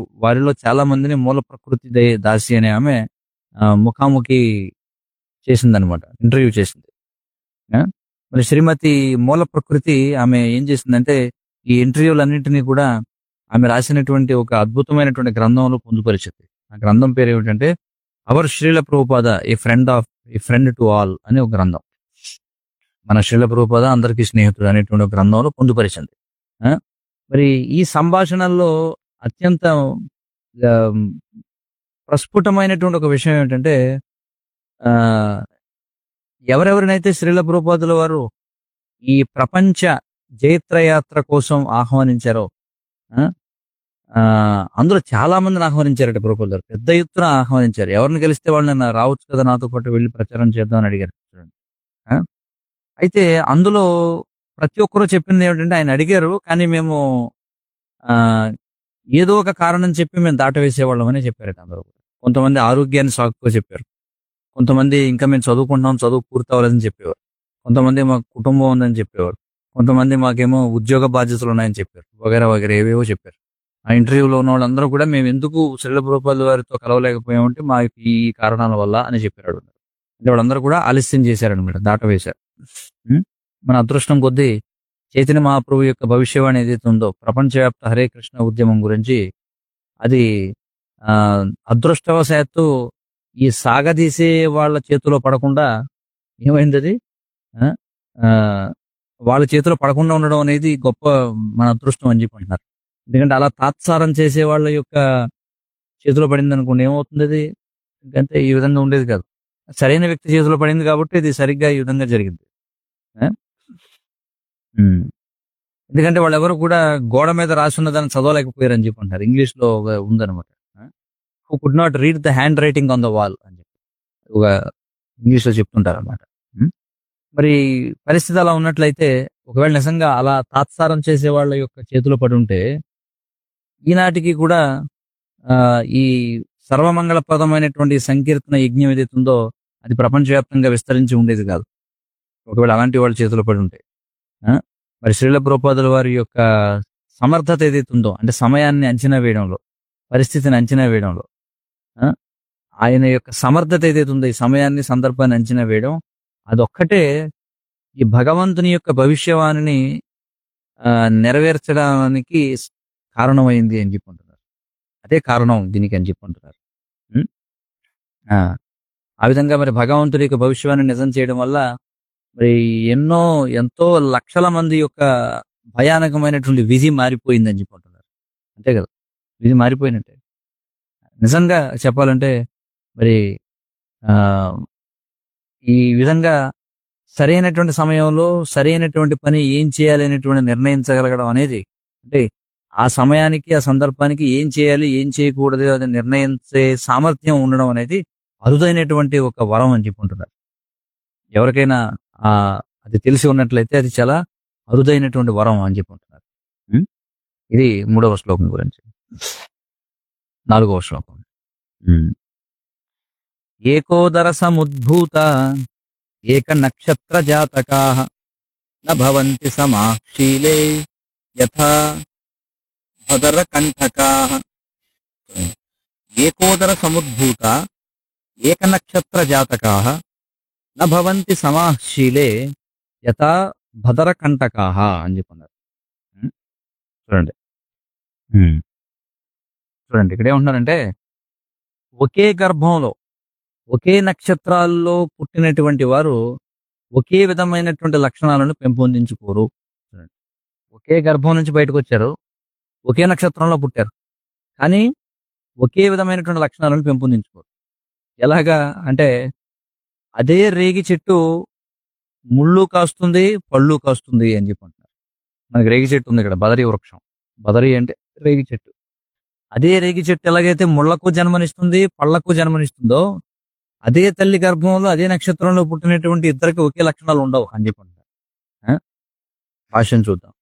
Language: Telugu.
వారిలో చాలా మందిని మూల ప్రకృతి దే- దాసి అనే ఆమె ఆ, ముఖాముఖి చేసిందనమాట ఇంటర్వ్యూ చేసింది ఆ? మరి శ్రీమతి మూల ప్రకృతి ఆమె ఏం చేసిందంటే ఈ ఇంటర్వ్యూలన్నింటినీ కూడా ఆమె రాసినటువంటి ఒక అద్భుతమైనటువంటి గ్రంథంలో పొందుపరిచింది ఆ గ్రంథం పేరు ఏమిటంటే our Srila Prabhupada a friend of a friend to all అనే ఒక గ్రంథం మన శ్రీల ప్రభుపాద అందరికీ స్నేహితుడు అనేటువంటి ఒక గ్రంథంలో పొందుపరిచింది ఆ? మరి ఈ సంభాషణల్లో అత్యంత ఆ, ప్రస్ఫుటమైనటువంటి ఒక విషయం ఏంటంటే ఆ ఎవరెవరినైతే శ్రీల ప్రభుపాదుల వారు ఈ ప్రపంచ జైత్రయాత్ర కోసం ఆహ్వానించారో ఆ, ఆ, అందులో చాలా మందిని ఆహ్వానించారట ప్రభుపాదులు గారు పెద్ద ఎత్తున ఆహ్వానించారు ఎవరిని కలిస్తే వాళ్ళని రావచ్చు కదా నాతో పాటు వెళ్ళి ప్రచారం చేద్దామని అడిగారు చూడండి. ఆ? అయితే అందులో ప్రతి ఒక్కరూ చెప్పింది ఏమిటంటే ఆయన అడిగారు కానీ మేము ఆ ఏదో ఒక కారణం చెప్పి మేము దాటవేసేవాళ్ళం అని చెప్పారట అందరూ కొంతమంది ఆరోగ్యాన్ని సాకుగా చెప్పారు కొంతమంది ఇంకా మేము చదువుకుంటున్నాం చదువు పూర్తవ్వాలని చెప్పేవారు కొంతమంది మాకు కుటుంబం ఉందని చెప్పేవారు కొంతమంది మాకేమో ఉద్యోగ బాధ్యతలు ఉన్నాయని చెప్పారు వగేరా వగేరా ఏవేవో చెప్పారు ఆ ఇంటర్వ్యూలో ఉన్న వాళ్ళందరూ కూడా మేము ఎందుకు శ్రీల ప్రభుపాద వారితో కలవలేకపోయామంటే మా ఈ కారణాల వల్ల అని చెప్పారు అంటే వాళ్ళందరూ కూడా ఆలస్యం చేశారనమాట దాటవేశారు ఉం? మన అదృష్టం కొద్దీ చైతన్య మహాప్రభు యొక్క భవిష్యవాణి ఏదైతే ఉందో ప్రపంచవ్యాప్త హరే కృష్ణ ఉద్యమం గురించి అది ఆ అదృష్టవశాత్తు ఈ సాగదీసే వాళ్ళ చేతిలో పడకుండా ఏమైంది అది ఆ? ఆ, వాళ్ళ చేతిలో పడకుండా ఉండడం అనేది గొప్ప మన అదృష్టం అని చెప్పి అంటున్నారు ఎందుకంటే అలా తాత్సారం చేసే వాళ్ళ యొక్క చేతిలో పడింది అనుకోండి ఏమవుతుంది అది ఎందుకంటే ఈ విధంగా ఉండేది కాదు సరైన వ్యక్తి చేతిలో పడింది కాబట్టి ఇది సరిగ్గా ఈ విధంగా జరిగింది ఆ? ఉమ్. ఎందుకంటే వాళ్ళు ఎవరు కూడా గోడ మీద రాసి ఉన్నదాన్ని చదవలేకపోయారు అని చెప్పి అంటారు ఇంగ్లీష్ లో ఒక ఉందన్నమాట who could not read the handwriting on the wall అని చెప్పి ఒక ఇంగ్లీష్ లో చెప్తుంటారు అనమాట మరి పరిస్థితి అలా ఉన్నట్లయితే ఒకవేళ నిజంగా అలా తాత్సారం చేసే వాళ్ళ యొక్క చేతిలో పడి ఉంటే ఈనాటికి కూడా ఆ, ఈ సర్వమంగళప్రదమైనటువంటి సంకీర్తన యజ్ఞం ఏదైతే ఉందో అది ప్రపంచవ్యాప్తంగా విస్తరించి ఉండేది కాదు ఒకవేళ అలాంటి వాళ్ళ చేతిలో పడి ఉంటే ఆ? మరి శ్రీల ప్రోపాదుల వారి యొక్క సమర్థత ఏదైతే ఉందో అంటే సమయాన్ని అంచనా వేయడంలో పరిస్థితిని అంచనా వేయడంలో ఆ? ఆయన యొక్క సమర్థత ఏదైతే ఉందో ఈ సమయాన్ని సందర్భాన్ని అంచనా వేయడం అదొక్కటే ఈ భగవంతుని యొక్క భవిష్యవాణిని ఆ, నెరవేర్చడానికి కారణమైంది అని చెప్పుకుంటున్నారు అదే కారణం దీనికి అని చెప్పుకుంటున్నారు ఉం? ఆ ఆ విధంగా మరి భగవంతుడి యొక్క భవిష్యవాణి నిజం చేయడం వల్ల మరి ఎన్నో ఎంతో లక్షల మంది యొక్క భయానకమైనటువంటి విధి మారిపోయిందని చెప్పుకుంటున్నారు అంతే కదా విధి మారిపోయినట్టే నిజంగా చెప్పాలంటే మరి ఆ ఈ విధంగా సరైనటువంటి సమయంలో సరైనటువంటి పని ఏం చేయాలి అనేటువంటి నిర్ణయించగలగడం అనేది అంటే ఆ సమయానికి ఆ సందర్భానికి ఏం చేయాలి ఏం చేయకూడదు అది నిర్ణయించే సామర్థ్యం ఉండడం అనేది అరుదైనటువంటి ఒక వరం అని చెప్పుకుంటున్నారు ఎవరికైనా ఆ అది తెలిసి ఉన్నట్లయితే అది చాలా అరుదైనటువంటి వరం అని చెప్పుకుంటున్నారు ఉం? ఇది మూడవ శ్లోకం గురించి నాలుగవ శ్లోకం ఉం. ఏకోదర సముద్భూత ఏక నక్షత్ర జాతకా నభవంతి సమాక్షీలే యథా భదర కంఠకా ఏకోదర సముద్భూత ఏక నక్షత్ర జాతకా నభవంతి సమాశీలే యథా భదర కంటకా అని చెప్పన్నారు ఉం? చూడండి ఉం. చూడండి ఇక్కడ ఏమంటున్నారంటే ఒకే గర్భంలో ఒకే నక్షత్రాల్లో పుట్టినటువంటి వారు ఒకే విధమైనటువంటి లక్షణాలను పెంపొందించుకోరు చూడండి. ఒకే గర్భం నుంచి బయటకు వచ్చారు ఒకే నక్షత్రంలో పుట్టారు కానీ ఒకే విధమైనటువంటి లక్షణాలను పెంపొందించుకోరు ఎలాగా అంటే అదే రేగి చెట్టు ముళ్ళు కాస్తుంది పళ్ళు కాస్తుంది అని చెప్పి అంటున్నారు మనకి రేగి చెట్టు ఉంది ఇక్కడ బదరి వృక్షం బదరి అంటే రేగి చెట్టు అదే రేగి చెట్టు ఎలాగైతే ముళ్లకు జన్మనిస్తుంది పళ్ళకు జన్మనిస్తుందో అదే తల్లి గర్భంలో అదే నక్షత్రంలో పుట్టినటువంటి ఇద్దరికి ఒకే లక్షణాలు ఉండవు అని చెప్పి అంటారు ఆ? భాష్యం చూద్దాం